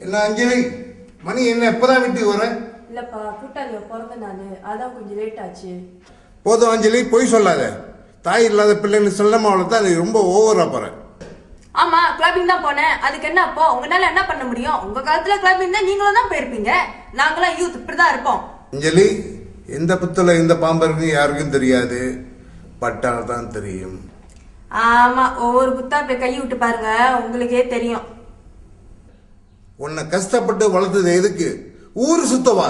என்ன அஞ்சலி மணி என்ன எப்பதான் வீட்டுக்கு வர இல்லப்பா கூட்டாளிய பிறந்த நாள் அதான் கொஞ்சம் லேட் ஆச்சு போதும் அஞ்சலி பொய் சொல்லாத தாய் இல்லாத பிள்ளைன்னு செல்லமா தான் நீ ரொம்ப ஓவரா போற ஆமா கிளப்பிங் தான் போனேன் அதுக்கு என்ன அப்போ உங்களால என்ன பண்ண முடியும் உங்க காலத்துல கிளப்பிங் தான் நீங்களும் தான் போயிருப்பீங்க நாங்களாம் யூத் இப்படிதான் இருப்போம் அஞ்சலி எந்த புத்துல இந்த பாம்பு இருக்கு யாருக்கும் தெரியாது பட்டால் தான் தெரியும் ஆமா ஒவ்வொரு புத்தா போய் கை விட்டு பாருங்க உங்களுக்கே தெரியும் உன்னை கஷ்டப்பட்டு வளர்த்தது எதுக்கு ஊர் சுத்தவா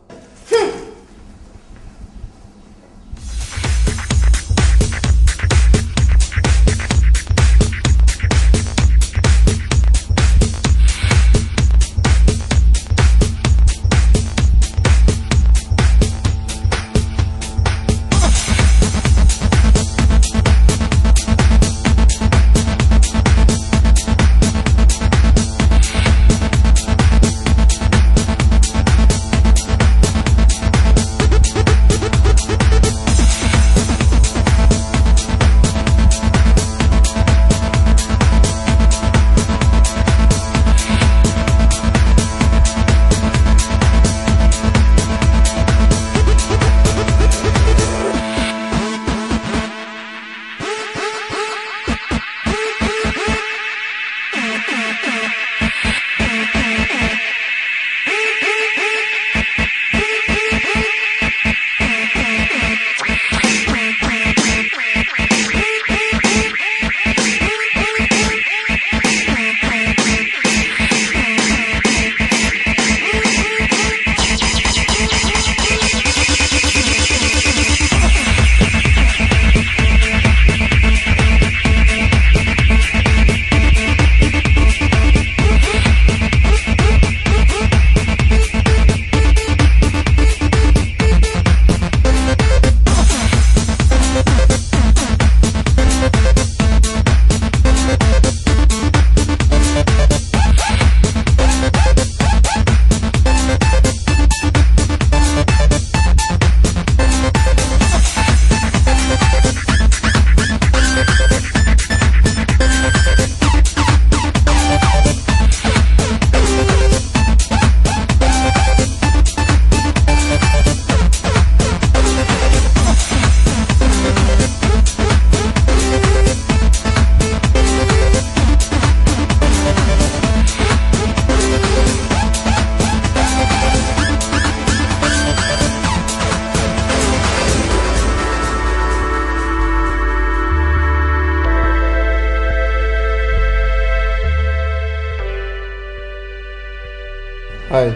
ஹாய்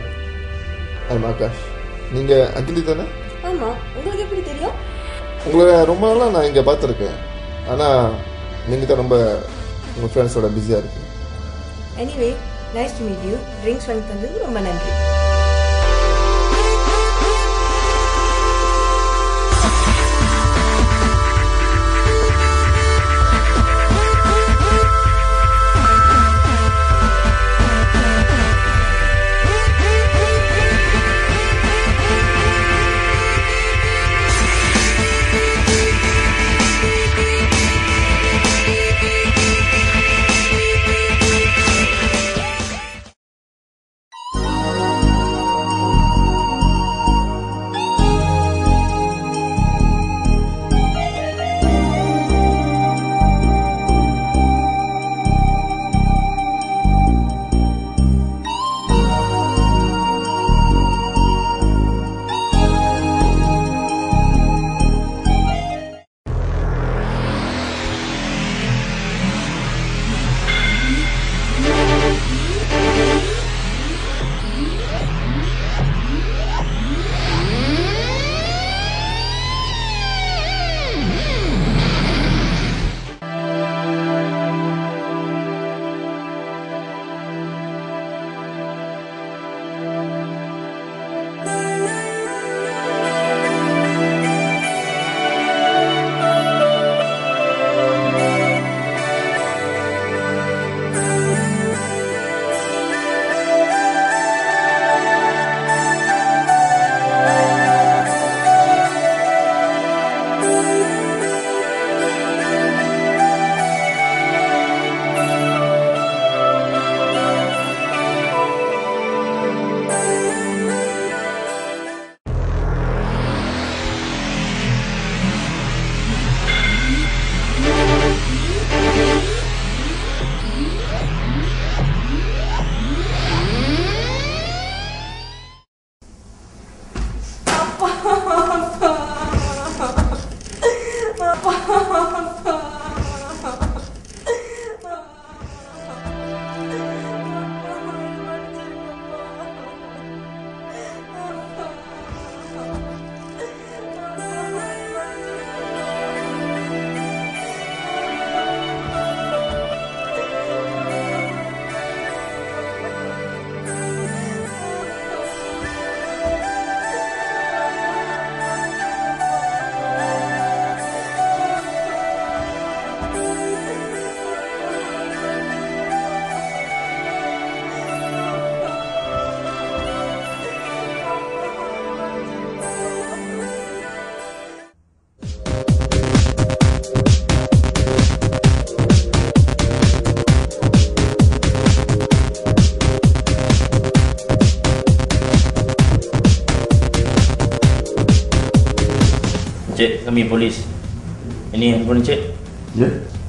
ஐம் ஆகாஷ் நீங்கள் அஞ்சலி தானே ஆமா உங்களுக்கு எப்படி தெரியும் உங்களை ரொம்ப நாளாக நான் இங்கே பார்த்துருக்கேன் ஆனால் நீங்கள் தான் ரொம்ப உங்கள் ஃப்ரெண்ட்ஸோட பிஸியாக இருக்கு anyway nice to meet you drinks வாங்கி தந்தது ரொம்ப நன்றி ஆ Cik, kami polis. Ini handphone cik. Ya.